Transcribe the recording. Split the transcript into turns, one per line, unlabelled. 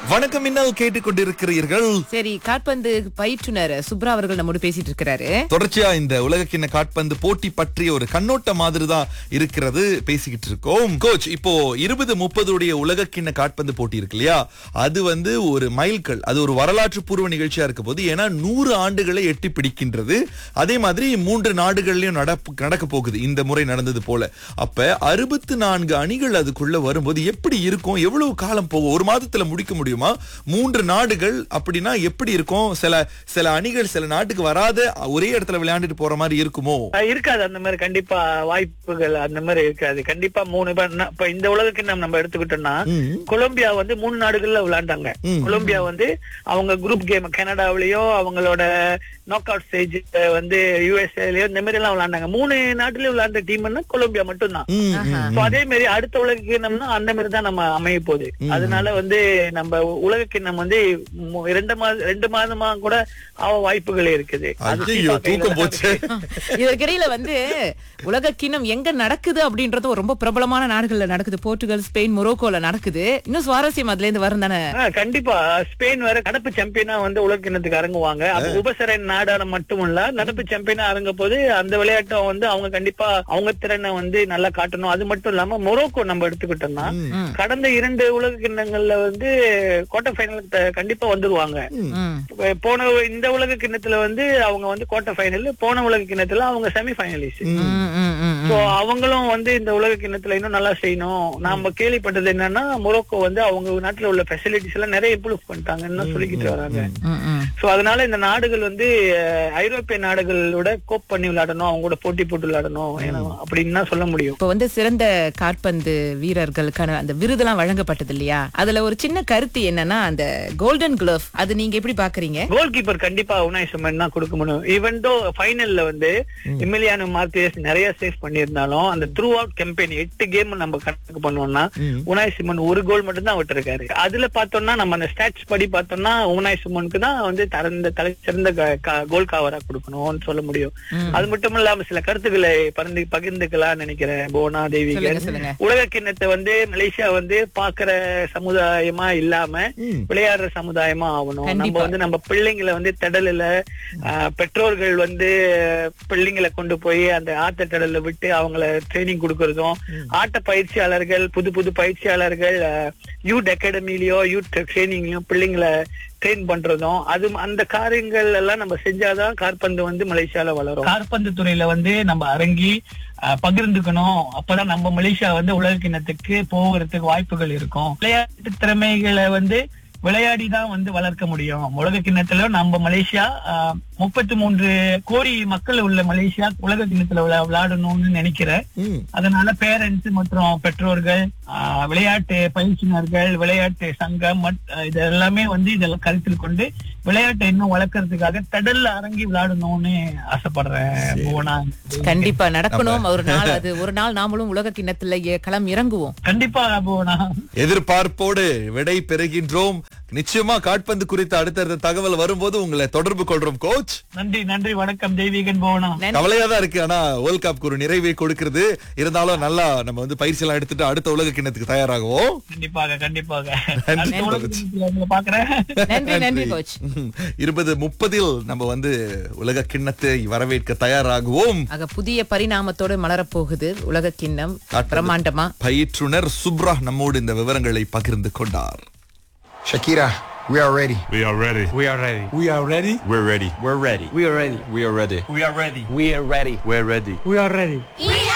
வணக்கம் மின்னல் கேட்டுக்கொண்டிருக்கிறீர்கள்
சரி காற்பந்து பயிற்றுனர் சுப்ரா அவர்கள் நம்மோடு பேசிட்டு இருக்கிறாரு
தொடர்ச்சியா இந்த உலகக்கிண்ண காட்பந்து போட்டி பற்றிய ஒரு கண்ணோட்ட மாதிரி தான் இருக்கிறது பேசிக்கிட்டு இருக்கோம் கோச் இப்போ இருபது முப்பதுடைய உலகக்கிண்ண காட்பந்து போட்டி இருக்கு இல்லையா அது வந்து ஒரு மைல்கல் அது ஒரு வரலாற்று பூர்வ நிகழ்ச்சியா இருக்க போது ஏன்னா நூறு ஆண்டுகளை எட்டி பிடிக்கின்றது அதே மாதிரி மூன்று நாடுகள்லயும் நடப்பு நடக்க போகுது இந்த முறை நடந்தது போல அப்ப அறுபத்து நான்கு அணிகள் அதுக்குள்ள வரும்போது எப்படி இருக்கும் எவ்வளவு காலம் போகும் ஒரு மாதத்துல முடிக்க முடியுமா மூன்று நாடுகள் அப்படின்னா எப்படி இருக்கும் சில சில அணிகள் சில நாட்டுக்கு வராத ஒரே இடத்துல விளையாண்டுட்டு போற மாதிரி இருக்குமோ
அஹ் இருக்காது அந்த மாதிரி கண்டிப்பா வாய்ப்புகள் அந்த மாதிரி இருக்காது கண்டிப்பா மூணு இப்ப ந- இப்ப இந்த உலகக்கு நம்ம நம்ம எடுத்துக்கிட்டோம்னா
ம்.
கொலம்பியா வந்து மூணு நாடுகள்ல விளையாண்டாங்க
ம்.
கொலம்பியா வந்து அவங்க குரூப் கேம் கனடாவிலயோ அவங்களோட நாக் அவுட் ஸ்டேஜ் வந்து யூஎஸ்ஏலயோ இந்த மாதிரி எல்லாம் விளையாண்டாங்க மூணு நாட்டுலயும் விளையாண்ட டீம்னா கொலம்பியா மட்டும்தான்
ம்,
ஆஹா.
ம்.
So அதே மாதிரி அடுத்த உலக கிண்ணம்னா அந்த மாதிரி தான் நம்ம அமைய போகுது அதனால வந்து நம்ம உலக கிண்ணம் வந்து மு- ரெண்டு மாதம் ரெண்டு மாதமா கூட ஆக வாய்ப்புகள் இருக்குது அது
ஐயோ
FIFA கையில
தூக்கம்
தான்
போச்சு
இருக்கு.
இதற்கிடையில வந்து உலக கிண்ணம் எங்க நடக்குது அப்படின்றது ஒரு ரொம்ப பிரபலமான நாடுகள்ல நடக்குது போர்ச்சுகல் ஸ்பெயின் மொரோக்கோல நடக்குது இன்னும் சுவாரஸ்யம் அதுல இருந்து வரும் தானே
ஆ, கண்டிப்பா ஸ்பெயின் வேற நடப்பு சாம்பியனா வந்து உலக கிண்ணத்துக்கு இறங்குவாங்க அப்ப உபசர நாடான மட்டுமல்ல நடப்பு சாம்பியனா இறங்க போது அந்த விளையாட்டம் வந்து அவங்க கண்டிப்பா அவங்க திறனை வந்து நல்லா காட்டணும் அது மட்டும் இல்லாம மொரோக்கோ நம்ம எடுத்துக்கிட்டோம்னா
ம்.
கடந்த இரண்டு உலக கிண்ணங்கள்ல வந்து குவார்டர் ஃபைனலுக்கு கண்டிப்பா வந்துருவாங்க
ம்.
இப்ப போன இந்த உலக கிண்ணத்துல வந்து அவங்க வந்து குவார்டர் ஃபைனல் போன உலக கிண்ணத்துல அவங்க செமி ஃபைனலிஸ்ட்
ம், ம், ம், ம்.
சோ அவங்களும் வந்து இந்த உலக கிண்ணத்துல இன்னும் நல்லா செய்யணும் நாம கேள்விப்பட்டது என்னன்னா மொரோக்கோ வந்து அவங்க நாட்டுல உள்ள ஃபெசிலிட்டிஸ் எல்லாம் நிறைய இம்ப்ரூவ் பண்ணிட்டாங்கன்னு சொல்லிக்கிட்டு வராங்க
ம், ம்.
சோ அதனால இந்த நாடுகள் வந்து அஹ், ஐரோப்பிய நாடுகளோட கோப் பண்ணி விளையாடணும் அவங்க கூட போட்டி போட்டு விளையாடணும் ஏன்னா அப்படின்னு தான் சொல்ல முடியும்
இப்ப வந்து சிறந்த காற்பந்து வீரர்களுக்கான அந்த விருதெல்லாம் வழங்கப்பட்டது இல்லையா அதுல ஒரு சின்ன கருத்து என்னன்னா அந்த கோல்டன் குளோவ் அது நீங்க எப்படி பாக்குறீங்க
கோல் கீப்பர் கண்டிப்பா உனாய் சுமன் தான் கொடுக்க முடியும் ஈவன் தோ ஃபைனல்ல வந்து எமிலியானோ மார்டினஸ் நிறைய சேவ் பண்ணியிருந்தாலும் அந்த த்ரூ அவுட் கேம்பெயின் எட்டு கேம் நம்ம கணக்கு பண்ணோம்னா
ம்.
உனாய் சிமன் ஒரு கோல் மட்டும் தான் விட்டுருக்காரு அதுல பார்த்தோம்னா நம்ம அந்த ஸ்டாட்ஸ் படி பார்த்தோம்னா உனாய் சிமனுக்கு தான் வந்து தரந்த தலை சிறந்த க- க- கோல் காவரா கொடுக்கணும்னு சொல்ல முடியும்
ம்.
அது மட்டும் இல்லாம சில கருத்துக்களை பகிர்ந்து பகிர்ந்துக்கலாம் நினைக்கிறேன் போனா
சொல்லுங்க
தேவிகன்
சொல்லுங்க
உலக கிண்ணத்தை வந்து மலேசியா வந்து பாக்குற சமுதாயமா இல்லாம
ம்.
விளையாடுற சமுதாயமா ஆகணும் நம்ம
கண்டிப்பா.
வந்து நம்ம பிள்ளைங்களை வந்து திடலில ஆஹ், பெற்றோர்கள் வந்து பிள்ளைங்களை கொண்டு போய் அந்த ஆட்ட திடல்ல விட்டு அவங்கள ட்ரைனிங் கொடுக்கறதும் ஆட்ட பயிற்சியாளர்கள் புது புது பயிற்சியாளர்கள் யூத் அகாடமிலயோ யூத் ட்ரைனிங்லயும் பிள்ளைங்களை ட்ரெயின் பண்றதும் அது அந்த காரியங்கள் எல்லாம் நம்ம செஞ்சாதான் காற்பந்து வந்து மலேசியால வளரும் காற்பந்து துறையில வந்து நம்ம அரங்கி அஹ், பகிர்ந்துக்கணும் அப்பதான் நம்ம மலேசியா வந்து உலக கிண்ணத்துக்கு போகிறதுக்கு வாய்ப்புகள் இருக்கும் விளையாட்டு திறமைகளை வந்து விளையாடி தான் வந்து வளர்க்க முடியும் உலக கிண்ணத்துல நம்ம மலேசியா முப்பத்தி மூன்று கோடி மக்கள் உள்ள மலேசியா உலக கிண்ணத்துல விளா- விளையாடணும்னு நினைக்கிறேன்
ம்.
அதனால பேரண்ட்ஸ் மற்றும் பெற்றோர்கள் ஆஹ், விளையாட்டு பயிற்சியினர்கள் விளையாட்டு சங்கம் மட்- ஆஹ், இது எல்லாமே வந்து இதெல்லாம் கருத்தில் கொண்டு விளையாட்டை இன்னும் வளர்க்கறதுக்காக தடல்ல அரங்கி விளையாடணும்னு ஆசைப்படுறேன் புவனா
கண்டிப்பா நடக்கணும் ஒரு நாள் அது ஒரு நாள் நாமளும் உலக கிண்ணத்துல எ- களம் இறங்குவோம்
கண்டிப்பா புவனா
எதிர்பார்ப்போடு விடை பெறுகின்றோம் நிச்சயமா காட்பந்து குறித்த அடுத்தடுத்த தகவல் வரும்போது உங்களை தொடர்பு கொள்றோம் கோச்
நன்றி நன்றி வணக்கம் தெய்வீகன் புவனா
நன்றி.
கவலையா தான் இருக்கு ஆனா வேர்ல்ட் கப் ஒரு நிறைவை கொடுக்கிறது இருந்தாலும் நல்லா நம்ம வந்து பயிற்சி எல்லாம் எடுத்துட்டு அடுத்த உலக கிண்ணத்துக்கு தயாராகுவோம்
கண்டிப்பாக கண்டிப்பாக
நன்றி,
அடுத்த உலக
கோச்.
கிண்ணத்துல உங்களை பாக்குறேன்
நன்றி நன்றி கோச்
இருபது முப்பதில் நம்ம வந்து உலக கிண்ணத்தை வரவேற்க தயாராகுவோம்
ஆக புதிய பரிணாமத்தோடு மலரப்போகுது உலக கிண்ணம்
காட்பந்து
பிரம்மாண்டமா
பயிற்றுனர் சுப்ரா நம்மோடு இந்த விவரங்களை பகிர்ந்து கொண்டார்
Shakira, we are ready.
We are ready.
We are ready.
We are ready.
We're ready.
We're ready.
We are ready.
We are ready.
We are ready.
We are ready.
We're ready.
We are ready.
We are